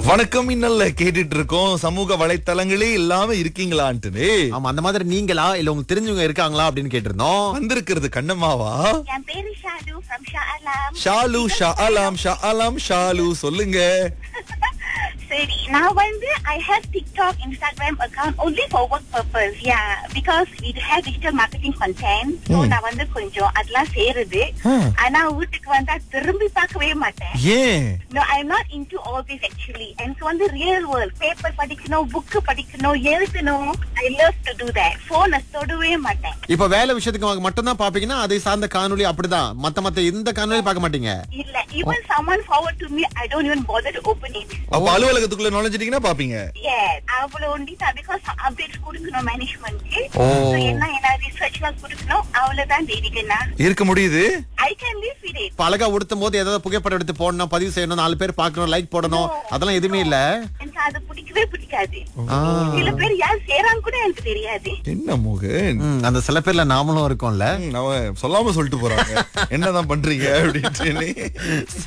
வணக்கம் இன்னல்ல கேட்டுட்டு இருக்கோம் சமூக வலைத்தளங்களே இல்லாம இருக்கீங்களான்ட்டு ஆமா அந்த மாதிரி நீங்களா இல்ல உங்களுக்கு தெரிஞ்சவங்க இருக்காங்களா அப்படின்னு கேட்டிருந்தோம் வந்திருக்கிறது கண்ணம்மாவா என் பேரு Shalu from Shah Alam Shalu Shah Alam Shah Alam Shalu சொல்லுங்க சரி நான் வந்து I have TikTok Instagram account only for work purpose yeah because we have digital marketing content so நான் வந்து கொஞ்சம் அதெல்லாம் சேருது ஆனா வீட்டுக்கு வந்தா திரும்பி பார்க்கவே மாட்டேன் ஏன் No, I'm not into all this actually. எனக்கு வந்து real world paper படிக்கணும் book படிக்கணும் எழுதணும் I love to do that. phone தொடவே மாட்டேன் இப்ப வேலை விஷயத்துக்கு மட்டும் தான் பாப்பீங்கன்னா அதை சார்ந்த காணொளி அப்படிதான் மத்த மத்த எந்த காணொளி பார்க்க மாட்டீங்க இல்ல even someone forward to me I don't even bother to open it. அப்ப அலுவலகத்துக்குள்ள நுழைஞ்சிட்டீங்கன்னா பாப்பீங்க Yes, அவ்வளவு ஒண்டி தான் because அப்டேட்ஸ் கொடுக்கணும் மேனேஜ்மெண்ட்க்கு ஓ. என்ன என்ன ரிசர்ச் எல்லாம் கொடுக்கணும் அவ்வளவுதான் தெரியுதுன்னா இருக்க முடியுது I can live with it. இப்ப அழகா உடுத்தும் போது ஏதாவது புகைப்படம் எடுத்து போடணும் பதிவு செய்யணும் நாலு பேர் பார்க்கணும் லைக் போடணும் அதெல்லாம் எதுவுமே இல்ல எனக்கு அது பிடிக்கவே பிடிக்காது ஆ. சில பேர் யார் செய்யறாங்க கூட எனக்கு தெரியாது என்ன மோகன் ம், அந்த சில பேர்ல நாமளும் இருக்கோம்ல ம், அவன் சொல்லாம சொல்லிட்டு போறாங்க என்னதான் பண்றீங்க அப்படின்ட்டு